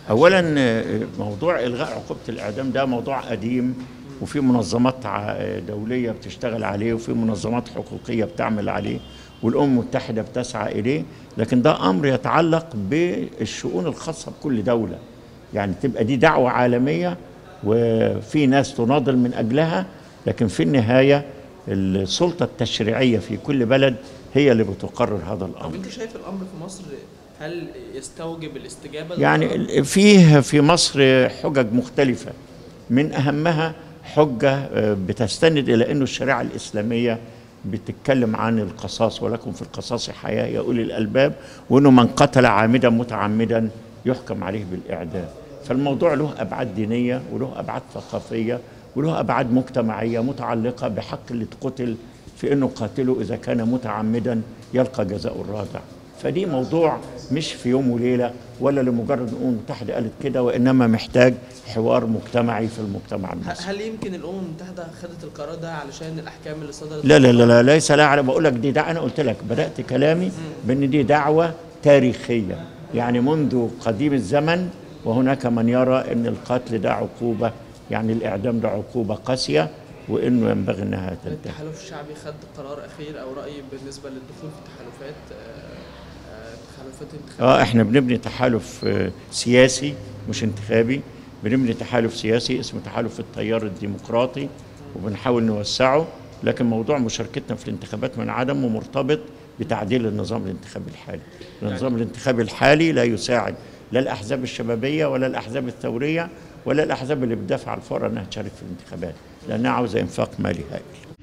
اولا آه، موضوع الغاء عقوبه الاعدام ده موضوع قديم وفي منظمات ع- دوليه بتشتغل عليه وفي منظمات حقوقيه بتعمل عليه والامم المتحده بتسعى اليه لكن ده امر يتعلق بالشؤون الخاصه بكل دوله يعني تبقى دي دعوه عالميه وفي ناس تناضل من اجلها لكن في النهايه السلطه التشريعيه في كل بلد هي اللي بتقرر هذا طب الامر انت شايف الامر في مصر هل يستوجب الاستجابه يعني للقرار؟ ال- فيه في مصر حجج مختلفة من أهمها حجة آه، بتستند إلى أنه الشريعة الإسلامية بتتكلم عن القصاص ولكم في القصاص حياة يا أولي الألباب وأنه من قتل عامدا متعمدا يحكم عليه بالإعدام فالموضوع له أبعاد دينية وله أبعاد ثقافية وله أبعاد مجتمعية متعلقة بحق اللي اتقتل في أنه قاتله إذا كان متعمدا يلقى جزاء الرادع فدي موضوع مش في يوم وليله ولا لمجرد الامم المتحده قالت كده وانما محتاج حوار مجتمعي في المجتمع ه- المصري. هل يمكن الامم المتحده خدت القرار ده علشان الاحكام اللي صدرت لا لا لا لا ليس لا على بقول لك دي دعوه انا قلت لك بدات كلامي بان دي دعوه تاريخيه يعني منذ قديم الزمن وهناك من يرى ان القتل ده عقوبه يعني الاعدام ده عقوبه قاسيه وانه ينبغي انها تنتهي. التحالف الشعبي خد قرار اخير او راي بالنسبه للدخول في تحالفات آه، آه، تحالفات انتخابيه اه احنا بنبني تحالف آه، سياسي مش انتخابي بنبني تحالف سياسي اسمه تحالف التيار الديمقراطي وبنحاول نوسعه لكن موضوع مشاركتنا في الانتخابات من عدمه مرتبط بتعديل النظام الانتخابي الحالي النظام الانتخابي الحالي لا يساعد لا الاحزاب الشبابيه ولا الاحزاب الثوريه ولا الاحزاب اللي بتدافع عن الفقراء انها تشارك في الانتخابات لانها عاوزه انفاق مالي هائل